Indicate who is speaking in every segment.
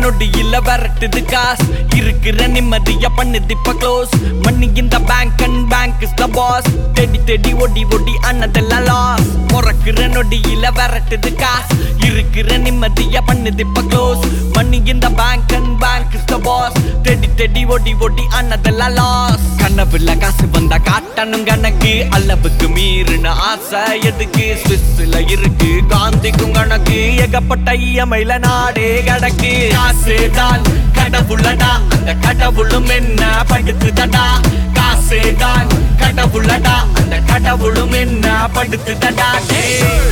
Speaker 1: நொடியில விரட்டுது காசு இருக்கிற நிம்மதிய பண்ணுது இப்ப க்ளோஸ் மணி இந்த bank and bank is the boss தேடி தேடி ஒடி ஒடி அண்ணதெல்லாம் லாஸ் பிறக்கிற நொடியில விரட்டுது காசு இருக்கிற நிம்மதிய பண்ணுது இப்ப க்ளோஸ் மணி இந்த bank and bank is the boss தேடி தேடி ஒடி ஒடி அண்ணதெல்லாம் லாஸ் கனவுல காசு வந்தா காட்டணும் கணக்கு அளவுக்கு மீறின ஆசை எதுக்கு ஸ்விஸ்ல இருக்கு காந்திக்கும் கணக்கு ஏகப்பட்ட இயமையில நாடே கிடக்கு காசு தான் கடவுளடா அந்த கடவுளும் என்ன படுத்துதடா காசு தான் கடவுளடா அந்த கடவுளும் என்ன படுத்துதடா டேய்.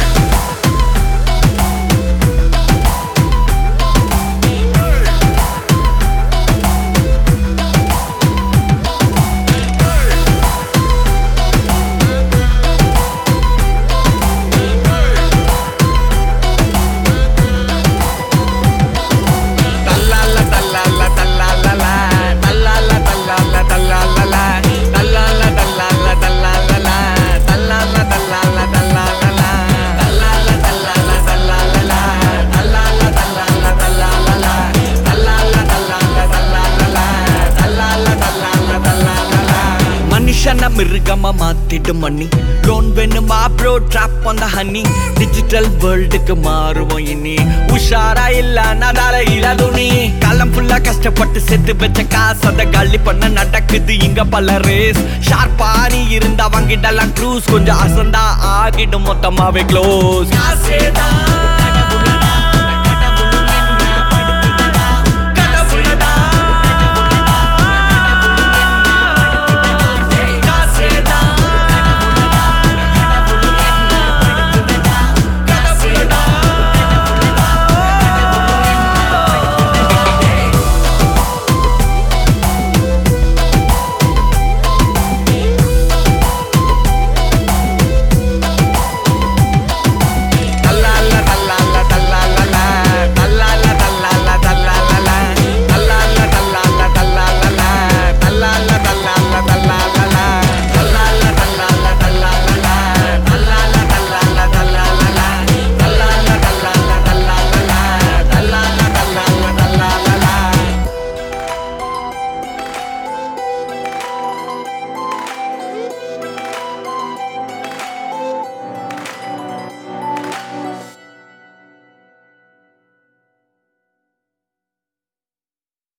Speaker 1: தல்லால தல்லால தல்லாலல தல்லால தல்லால தல்லாலல தல்லால தல்லால தல்லாலல தல்லால தல்லால தல்லாலல தல்லால தல்லால தல்லாலல தல்லால தல்லால தல்லாலல தல்லால தல்லால தல்லாலல தல்லால தல்லால தல்லாலல மனுஷன மிருகமா மாத்திடும் மணி லோன் வேணுமா ப்ரோ ட்ராப் அந்த ஹனி டிஜிட்டல் வேர்ல்டுக்கு மாறுவோம் இனி உஷாரா இல்ல நடால இளதுணி காலம் ஃபுல்லா கஷ்டப்பட்டு செத்து வச்ச காசு அதை காலி பண்ண நடக்குது இங்க பல ரேஸ் ஷார்ப்பா நீ இருந்தா வாங்கிடலாம் க்ரூஸ் கொஞ்சம் அசந்தா ஆகிடும் மொத்தமாவே க்ளோஸ் காசேதான்